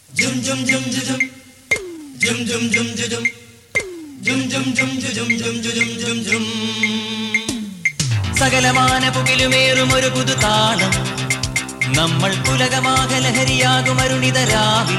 Jum jum jum jum jum jum jum jum jum jum jum jum jum jum jum jum jum സകലമാന പുകിലുമേറും ഒരു പുതുതാളം നമ്മൾ പുലകമാക ലഹരിയാകും അരുണിതരാവിൽ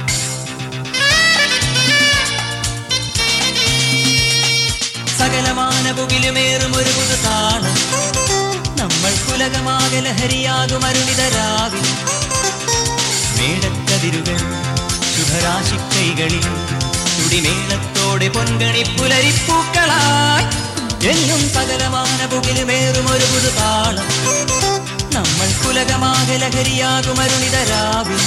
സകലമാന പുകിലുമേറും ഒരു പുതുതാളം നമ്മൾ പുലകമാക ലഹരിയാകും അരുണിതരാവിൽ മേടക്കതിരുകൾ ശുഭരാശിക്കൈകളിൽ തുടിമേളത്തോടെ പൊൻകണി പുലരിപ്പൂക്കളായി എന്നും സകലമാന പുകിലുമേറും ഒരു പുതുതാളം നമ്മൾ പുലകമാക ലഹരിയാകും അരുണിതരാവിൽ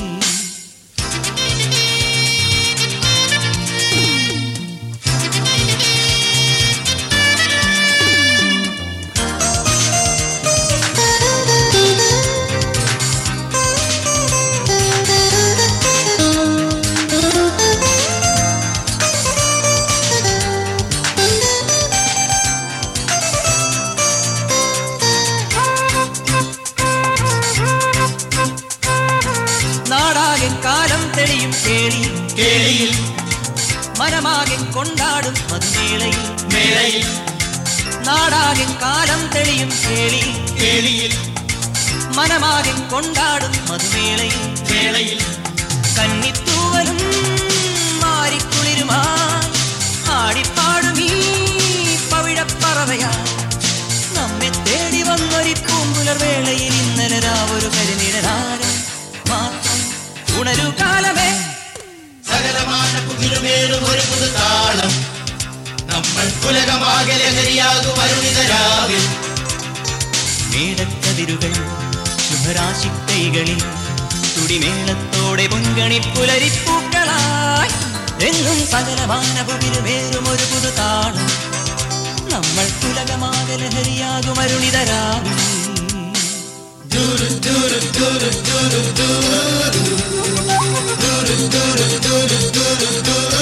നാടാകെ കാലം തെളിയും കേളി കേളിയിൽ മനമാകെ കൊണ്ടാടും മധുമേളയിൽ മേളയിൽ നാടാകെ കാലം തെളിയും കേളി കേളിയിൽ മനമാകെ കൊണ്ടാടും മധുമേളയിൽ മേളയിൽ കന്നിത്തൂവലും മാറിക്കുളിരുമായി ആടിപ്പാടും ഈ പവിഴപ്പറവയാ നമ്മെ തേടി വന്നൊരു പൂങ്കുലർ വേളയിൽ ഇന്നലെ രാവൊരു കരിനിഴലാരം മാത്രം ഉണരു കാലമേ സകലമാന പുകിലുമേറും ഒരു പുതുതാളം നമ്മൾ പുലകമാകെ ലഹരിയാകും അരുണിതരാവിൽ മേടക്കതിരുകൾ ശുഭരാശിക്കൈകളിൽ തുടിമേളത്തോടെ പൊൻകണി പുലരിപ്പൂക്കളായി എന്നും സകലമാന പുകിലുമേറും ഒരു പുതുതാളം നമ്മൾ പുലകമാക ലഹരിയാകും അരുണിതരാവിൽ ദൂരു ദൂരു ദൂരു ദൂരു ദൂരു ദൂരു ദൂരു ദൂരു ദൂരു ദൂരു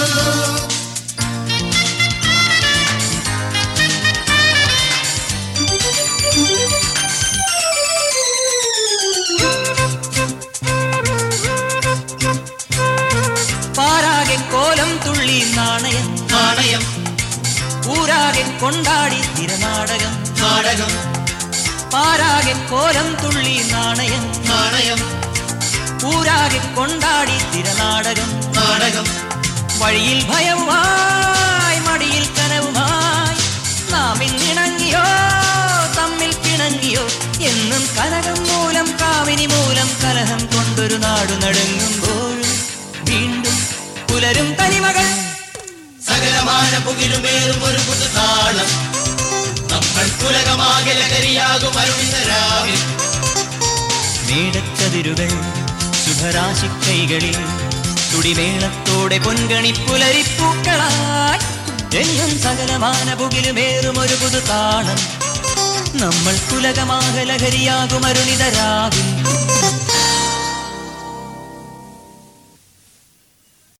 പാരാകെ കോലം തുള്ളി നാണയം നാണയം ഊരാകെ കൊണ്ടാടി തിരനാടകം നാടകം പാരാകെ കോലം തുള്ളി നാണയം നാണയം ഊരാകെ കൊണ്ടാടി തിരനാടകം നാടകം വഴിയിൽ ഭയവുമായി മടിയിൽ കനവുമായി നാം ഇന്നിണങ്ങിയോ തമ്മിൽ പിണങ്ങിയോ എന്നും കനകം മൂലം കാമിനി മൂലം കലഹം കൊണ്ടൊരു നാടു നടുങ്ങുമ്പോഴും വീണ്ടും പുലരും തനിമകൾ സകലമാന പുകിലുമേറും ഒരു പുതുതാളം നമ്മൾ പുലകമാകെ ലഹരിയാകും അരുണിതരാവിൽ മേടക്കതിരുകൾ ശുഭരാശിക്കൈകളിൽ തുടിമേളത്തോടെ പൊൻകണി പുലരിപ്പൂക്കളായി എന്നും സകലമാന പുകിലുമേറും ഒരു പുതുതാളം നമ്മൾ പുലകമാക ലഹരിയാകും അരുണിതരാവിൽ